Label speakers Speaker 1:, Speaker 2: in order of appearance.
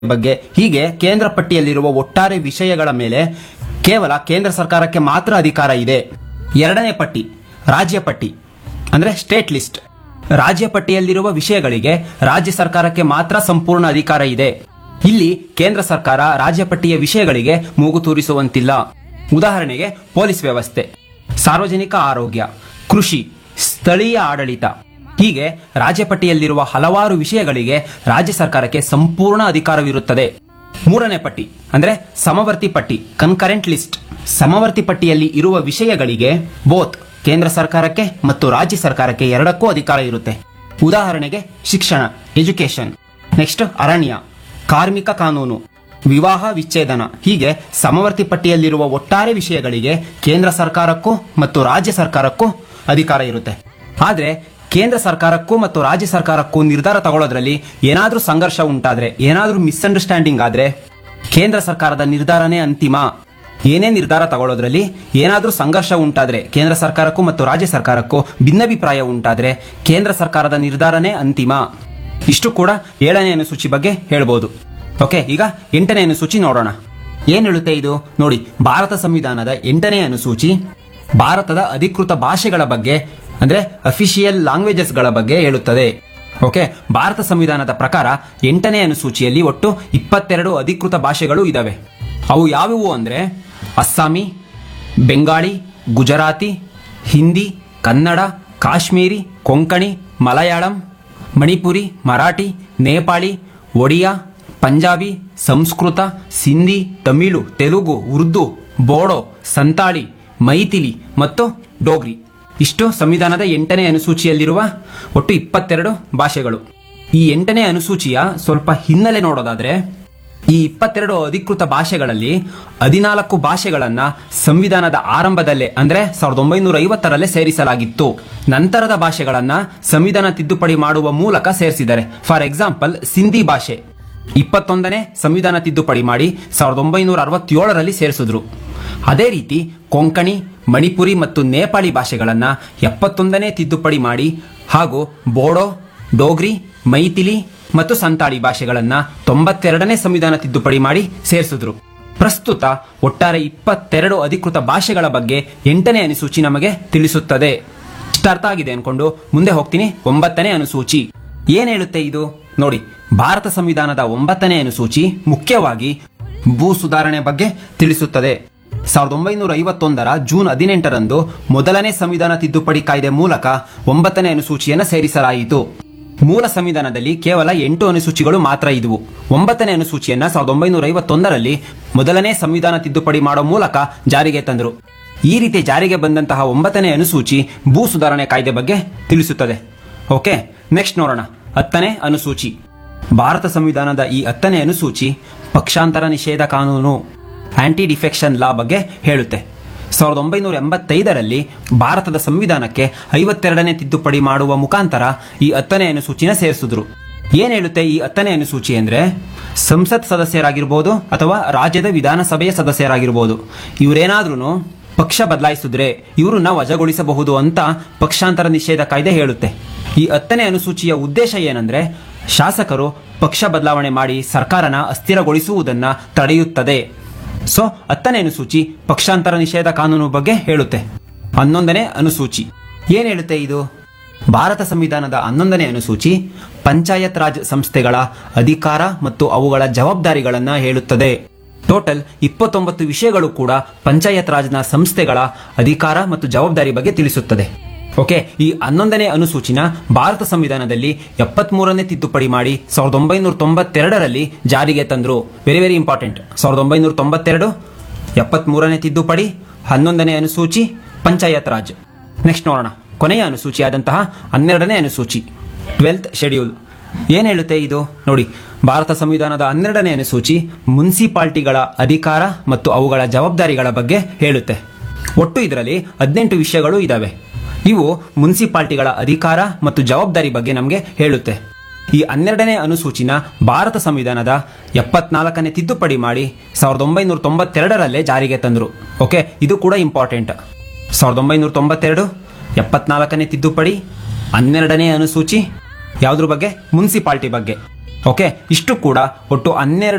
Speaker 1: ಬಗ್ಗೆ ಹೀಗೆ ಕೇಂದ್ರ ಪಟ್ಟಿಯಲ್ಲಿರುವ ಒಟ್ಟಾರೆ ವಿಷಯಗಳ ಮೇಲೆ ಕೇವಲ ಕೇಂದ್ರ ಸರ್ಕಾರಕ್ಕೆ ಮಾತ್ರ ಅಧಿಕಾರ ಇದೆ ಎರಡನೇ ಪಟ್ಟಿ ರಾಜ್ಯ ಪಟ್ಟಿ ಅಂದ್ರೆ ಸ್ಟೇಟ್ ಲಿಸ್ಟ್ ರಾಜ್ಯ ಪಟ್ಟಿಯಲ್ಲಿರುವ ವಿಷಯಗಳಿಗೆ ರಾಜ್ಯ ಸರ್ಕಾರಕ್ಕೆ ಮಾತ್ರ ಸಂಪೂರ್ಣ ಅಧಿಕಾರ ಇದೆ ಇಲ್ಲಿ ಕೇಂದ್ರ ಸರ್ಕಾರ ರಾಜ್ಯ ಪಟ್ಟಿಯ ವಿಷಯಗಳಿಗೆ ಮೂಗು ತೂರಿಸುವಂತಿಲ್ಲ ಉದಾಹರಣೆಗೆ ಪೊಲೀಸ್ ವ್ಯವಸ್ಥೆ ಸಾರ್ವಜನಿಕ ಆರೋಗ್ಯ ಕೃಷಿ ಸ್ಥಳೀಯ ಆಡಳಿತ ಹೀಗೆ ರಾಜ್ಯ ಪಟ್ಟಿಯಲ್ಲಿರುವ ಹಲವಾರು ವಿಷಯಗಳಿಗೆ ರಾಜ್ಯ ಸರ್ಕಾರಕ್ಕೆ ಸಂಪೂರ್ಣ ಅಧಿಕಾರವಿರುತ್ತದೆ ಮೂರನೇ ಪಟ್ಟಿ ಅಂದ್ರೆ ಸಮವರ್ತಿ ಪಟ್ಟಿ ಕನ್ಕರೆಂಟ್ ಲಿಸ್ಟ್ ಸಮವರ್ತಿ ಪಟ್ಟಿಯಲ್ಲಿ ಇರುವ ವಿಷಯಗಳಿಗೆ ಬೋತ್ ಕೇಂದ್ರ ಸರ್ಕಾರಕ್ಕೆ ಮತ್ತು ರಾಜ್ಯ ಸರ್ಕಾರಕ್ಕೆ ಎರಡಕ್ಕೂ ಅಧಿಕಾರ ಇರುತ್ತೆ ಉದಾಹರಣೆಗೆ ಶಿಕ್ಷಣ ಎಜುಕೇಶನ್ ನೆಕ್ಸ್ಟ್ ಅರಣ್ಯ ಕಾರ್ಮಿಕ ಕಾನೂನು ವಿವಾಹ ವಿಚ್ಛೇದನ ಹೀಗೆ ಸಮವರ್ತಿ ಪಟ್ಟಿಯಲ್ಲಿರುವ ಒಟ್ಟಾರೆ ವಿಷಯಗಳಿಗೆ ಕೇಂದ್ರ ಸರ್ಕಾರಕ್ಕೂ ಮತ್ತು ರಾಜ್ಯ ಸರ್ಕಾರಕ್ಕೂ ಅಧಿಕಾರ ಇರುತ್ತೆ ಆದ್ರೆ ಕೇಂದ್ರ ಸರ್ಕಾರಕ್ಕೂ ಮತ್ತು ರಾಜ್ಯ ಸರ್ಕಾರಕ್ಕೂ ನಿರ್ಧಾರ ತಗೊಳ್ಳೋದ್ರಲ್ಲಿ ಏನಾದ್ರೂ ಸಂಘರ್ಷ ಉಂಟಾದ್ರೆ ಏನಾದ್ರೂ ಮಿಸ್ಅಂಡರ್ಸ್ಟ್ಯಾಂಡಿಂಗ್ ಆದ್ರೆ ಕೇಂದ್ರ ಸರ್ಕಾರದ ನಿರ್ಧಾರನೇ ಅಂತಿಮ ಏನೇ ನಿರ್ಧಾರ ತಗೊಳ್ಳೋದ್ರಲ್ಲಿ ಏನಾದ್ರೂ ಸಂಘರ್ಷ ಉಂಟಾದ್ರೆ ಕೇಂದ್ರ ಸರ್ಕಾರಕ್ಕೂ ಮತ್ತು ರಾಜ್ಯ ಸರ್ಕಾರಕ್ಕೂ ಭಿನ್ನಾಭಿಪ್ರಾಯ ಉಂಟಾದ್ರೆ ಕೇಂದ್ರ ಸರ್ಕಾರದ ನಿರ್ಧಾರನೇ ಅಂತಿಮ ಇಷ್ಟು ಕೂಡ ಏಳನೇ ಅನುಸೂಚಿ ಬಗ್ಗೆ ಹೇಳ್ಬೋದು ಓಕೆ ಈಗ ಎಂಟನೇ ಅನುಸೂಚಿ ನೋಡೋಣ ಏನ್ ಹೇಳುತ್ತೆ ಇದು ನೋಡಿ ಭಾರತ ಸಂವಿಧಾನದ ಎಂಟನೇ ಅನುಸೂಚಿ ಭಾರತದ ಅಧಿಕೃತ ಭಾಷೆಗಳ ಬಗ್ಗೆ ಅಂದ್ರೆ ಅಫಿಷಿಯಲ್ ಲ್ಯಾಂಗ್ವೇಜಸ್ ಗಳ ಬಗ್ಗೆ ಹೇಳುತ್ತದೆ ಓಕೆ ಭಾರತ ಸಂವಿಧಾನದ ಪ್ರಕಾರ ಎಂಟನೇ ಅನುಸೂಚಿಯಲ್ಲಿ ಒಟ್ಟು ಇಪ್ಪತ್ತೆರಡು ಅಧಿಕೃತ ಭಾಷೆಗಳು ಇದಾವೆ ಅವು ಯಾವುವು ಅಂದ್ರೆ ಅಸ್ಸಾಮಿ ಬೆಂಗಾಳಿ ಗುಜರಾತಿ ಹಿಂದಿ ಕನ್ನಡ ಕಾಶ್ಮೀರಿ ಕೊಂಕಣಿ ಮಲಯಾಳಂ ಮಣಿಪುರಿ ಮರಾಠಿ ನೇಪಾಳಿ ಒಡಿಯಾ ಪಂಜಾಬಿ ಸಂಸ್ಕೃತ ಸಿಂಧಿ ತಮಿಳು ತೆಲುಗು ಉರ್ದು ಬೋಡೋ ಸಂತಾಳಿ ಮೈಥಿಲಿ ಮತ್ತು ಡೋಗ್ರಿ ಇಷ್ಟು ಸಂವಿಧಾನದ ಎಂಟನೇ ಅನುಸೂಚಿಯಲ್ಲಿರುವ ಒಟ್ಟು ಇಪ್ಪತ್ತೆರಡು ಭಾಷೆಗಳು ಈ ಎಂಟನೇ ಅನುಸೂಚಿಯ ಸ್ವಲ್ಪ ಹಿನ್ನೆಲೆ ನೋಡೋದಾದ್ರೆ ಈ ಇಪ್ಪತ್ತೆರಡು ಅಧಿಕೃತ ಭಾಷೆಗಳಲ್ಲಿ ಹದಿನಾಲ್ಕು ಭಾಷೆಗಳನ್ನ ಸಂವಿಧಾನದ ಆರಂಭದಲ್ಲೇ ಅಂದ್ರೆ ಸಾವಿರದ ಒಂಬೈನೂರ ಐವತ್ತರಲ್ಲೇ ಸೇರಿಸಲಾಗಿತ್ತು ನಂತರದ ಭಾಷೆಗಳನ್ನ ಸಂವಿಧಾನ ತಿದ್ದುಪಡಿ ಮಾಡುವ ಮೂಲಕ ಸೇರಿಸಿದ್ದಾರೆ ಫಾರ್ ಎಕ್ಸಾಂಪಲ್ ಸಿಂಧಿ ಭಾಷೆ ಇಪ್ಪತ್ತೊಂದನೇ ಸಂವಿಧಾನ ತಿದ್ದುಪಡಿ ಮಾಡಿ ಸಾವಿರದ ಒಂಬೈನೂರ ಅರವತ್ತೇಳರಲ್ಲಿ ಸೇರಿಸಿದ್ರು ಅದೇ ರೀತಿ ಕೊಂಕಣಿ ಮಣಿಪುರಿ ಮತ್ತು ನೇಪಾಳಿ ಭಾಷೆಗಳನ್ನ ಎಪ್ಪತ್ತೊಂದನೇ ತಿದ್ದುಪಡಿ ಮಾಡಿ ಹಾಗೂ ಬೋಡೋ ಡೋಗ್ರಿ ಮೈಥಿಲಿ ಮತ್ತು ಸಂತಾಳಿ ಭಾಷೆಗಳನ್ನ ತೊಂಬತ್ತೆರಡನೇ ಸಂವಿಧಾನ ತಿದ್ದುಪಡಿ ಮಾಡಿ ಸೇರಿಸಿದ್ರು ಪ್ರಸ್ತುತ ಒಟ್ಟಾರೆ ಇಪ್ಪತ್ತೆರಡು ಅಧಿಕೃತ ಭಾಷೆಗಳ ಬಗ್ಗೆ ಎಂಟನೇ ಅನುಸೂಚಿ ನಮಗೆ ತಿಳಿಸುತ್ತದೆ ಇಷ್ಟ ಅರ್ಥ ಆಗಿದೆ ಅನ್ಕೊಂಡು ಮುಂದೆ ಹೋಗ್ತೀನಿ ಒಂಬತ್ತನೇ ಅನುಸೂಚಿ ಏನ್ ಹೇಳುತ್ತೆ ಇದು ನೋಡಿ ಭಾರತ ಸಂವಿಧಾನದ ಒಂಬತ್ತನೇ ಅನುಸೂಚಿ ಮುಖ್ಯವಾಗಿ ಭೂ ಸುಧಾರಣೆ ಬಗ್ಗೆ ತಿಳಿಸುತ್ತದೆ ಸಾವಿರದ ಒಂಬೈನೂರ ಐವತ್ತೊಂದರ ಜೂನ್ ಹದಿನೆಂಟರಂದು ಮೊದಲನೇ ಸಂವಿಧಾನ ತಿದ್ದುಪಡಿ ಕಾಯ್ದೆ ಮೂಲಕ ಒಂಬತ್ತನೇ ಅನುಸೂಚಿಯನ್ನು ಸೇರಿಸಲಾಯಿತು ಮೂಲ ಸಂವಿಧಾನದಲ್ಲಿ ಕೇವಲ ಎಂಟು ಅನುಸೂಚಿಗಳು ಮಾತ್ರ ಇದ್ವು ಒಂಬತ್ತನೇ ಅನುಸೂಚಿಯನ್ನ ಸಾವಿರದ ಒಂಬೈನೂರ ಐವತ್ತೊಂದರಲ್ಲಿ ಮೊದಲನೇ ಸಂವಿಧಾನ ತಿದ್ದುಪಡಿ ಮಾಡೋ ಮೂಲಕ ಜಾರಿಗೆ ತಂದರು ಈ ರೀತಿ ಜಾರಿಗೆ ಬಂದಂತಹ ಒಂಬತ್ತನೇ ಅನುಸೂಚಿ ಭೂ ಸುಧಾರಣೆ ಕಾಯ್ದೆ ಬಗ್ಗೆ ತಿಳಿಸುತ್ತದೆ ಓಕೆ ನೆಕ್ಸ್ಟ್ ನೋಡೋಣ ಹತ್ತನೇ ಅನುಸೂಚಿ ಭಾರತ ಸಂವಿಧಾನದ ಈ ಹತ್ತನೇ ಅನುಸೂಚಿ ಪಕ್ಷಾಂತರ ನಿಷೇಧ ಕಾನೂನು ಆಂಟಿ ಡಿಫೆಕ್ಷನ್ ಲಾ ಬಗ್ಗೆ ಹೇಳುತ್ತೆ ಸಾವಿರದ ಒಂಬೈನೂರ ಎಂಬತ್ತೈದರಲ್ಲಿ ಭಾರತದ ಸಂವಿಧಾನಕ್ಕೆ ಐವತ್ತೆರಡನೇ ತಿದ್ದುಪಡಿ ಮಾಡುವ ಮುಖಾಂತರ ಈ ಹತ್ತನೇ ಅನುಸೂಚಿನ ಸೇರಿಸಿದ್ರು ಏನ್ ಹೇಳುತ್ತೆ ಈ ಹತ್ತನೇ ಅನುಸೂಚಿ ಅಂದ್ರೆ ಸಂಸತ್ ಸದಸ್ಯರಾಗಿರ್ಬೋದು ಅಥವಾ ರಾಜ್ಯದ ವಿಧಾನಸಭೆಯ ಸದಸ್ಯರಾಗಿರ್ಬೋದು ಇವರೇನಾದ್ರೂ ಪಕ್ಷ ಬದಲಾಯಿಸಿದ್ರೆ ಇವ್ರನ್ನ ವಜಾಗೊಳಿಸಬಹುದು ಅಂತ ಪಕ್ಷಾಂತರ ನಿಷೇಧ ಕಾಯ್ದೆ ಹೇಳುತ್ತೆ ಈ ಹತ್ತನೇ ಅನುಸೂಚಿಯ ಉದ್ದೇಶ ಏನಂದ್ರೆ ಶಾಸಕರು ಪಕ್ಷ ಬದಲಾವಣೆ ಮಾಡಿ ಸರ್ಕಾರನ ಅಸ್ಥಿರಗೊಳಿಸುವುದನ್ನ ತಡೆಯುತ್ತದೆ ಸೊ ಹತ್ತನೇ ಅನುಸೂಚಿ ಪಕ್ಷಾಂತರ ನಿಷೇಧ ಕಾನೂನು ಬಗ್ಗೆ ಹೇಳುತ್ತೆ ಹನ್ನೊಂದನೇ ಅನುಸೂಚಿ ಏನ್ ಹೇಳುತ್ತೆ ಇದು ಭಾರತ ಸಂವಿಧಾನದ ಹನ್ನೊಂದನೇ ಅನುಸೂಚಿ ಪಂಚಾಯತ್ ರಾಜ್ ಸಂಸ್ಥೆಗಳ ಅಧಿಕಾರ ಮತ್ತು ಅವುಗಳ ಜವಾಬ್ದಾರಿಗಳನ್ನ ಹೇಳುತ್ತದೆ ಟೋಟಲ್ ಇಪ್ಪತ್ತೊಂಬತ್ತು ವಿಷಯಗಳು ಕೂಡ ಪಂಚಾಯತ್ ರಾಜ್ನ ಸಂಸ್ಥೆಗಳ ಅಧಿಕಾರ ಮತ್ತು ಜವಾಬ್ದಾರಿ ಬಗ್ಗೆ ತಿಳಿಸುತ್ತದೆ ಓಕೆ ಈ ಹನ್ನೊಂದನೇ ಅನುಸೂಚಿನ ಭಾರತ ಸಂವಿಧಾನದಲ್ಲಿ ಎಪ್ಪತ್ಮೂರನೇ ತಿದ್ದುಪಡಿ ಮಾಡಿ ಸಾವಿರದ ಒಂಬೈನೂರ ತೊಂಬತ್ತೆರಡರಲ್ಲಿ ಜಾರಿಗೆ ತಂದ್ರು ವೆರಿ ವೆರಿ ಇಂಪಾರ್ಟೆಂಟ್ ಸಾವಿರದ ಒಂಬೈನೂರ ತೊಂಬತ್ತೆರಡು ಎಪ್ಪತ್ಮೂರನೇ ತಿದ್ದುಪಡಿ ಹನ್ನೊಂದನೇ ಅನುಸೂಚಿ ಪಂಚಾಯತ್ ರಾಜ್ ನೆಕ್ಸ್ಟ್ ನೋಡೋಣ ಕೊನೆಯ ಅನುಸೂಚಿ ಆದಂತಹ ಹನ್ನೆರಡನೇ ಅನುಸೂಚಿ ಟ್ವೆಲ್ತ್ ಶೆಡ್ಯೂಲ್ ಏನ್ ಹೇಳುತ್ತೆ ಇದು ನೋಡಿ ಭಾರತ ಸಂವಿಧಾನದ ಹನ್ನೆರಡನೇ ಅನುಸೂಚಿ ಮುನ್ಸಿಪಾಲ್ಟಿಗಳ ಅಧಿಕಾರ ಮತ್ತು ಅವುಗಳ ಜವಾಬ್ದಾರಿಗಳ ಬಗ್ಗೆ ಹೇಳುತ್ತೆ ಒಟ್ಟು ಇದರಲ್ಲಿ ಹದಿನೆಂಟು ವಿಷಯಗಳು ಇದಾವೆ ಇವು ಮುನ್ಸಿಪಾಲ್ಟಿಗಳ ಅಧಿಕಾರ ಮತ್ತು ಜವಾಬ್ದಾರಿ ಬಗ್ಗೆ ನಮಗೆ ಹೇಳುತ್ತೆ ಈ ಹನ್ನೆರಡನೇ ಅನುಸೂಚಿನ ಭಾರತ ಸಂವಿಧಾನದ ಎಪ್ಪತ್ನಾಲ್ಕನೇ ತಿದ್ದುಪಡಿ ಮಾಡಿ ಸಾವಿರದ ಒಂಬೈನೂರ ತೊಂಬತ್ತೆರಡರಲ್ಲೇ ಜಾರಿಗೆ ತಂದರು ಓಕೆ ಇದು ಕೂಡ ಇಂಪಾರ್ಟೆಂಟ್ ಸಾವಿರದ ಒಂಬೈನೂರ ತೊಂಬತ್ತೆರಡು ಎಪ್ಪತ್ನಾಲ್ಕನೇ ತಿದ್ದುಪಡಿ ಹನ್ನೆರಡನೇ ಅನುಸೂಚಿ ಯಾವುದ್ರ ಬಗ್ಗೆ ಮುನ್ಸಿಪಾಲ್ಟಿ ಬಗ್ಗೆ ಓಕೆ ಇಷ್ಟು ಕೂಡ ಒಟ್ಟು ಹನ್ನೆರಡು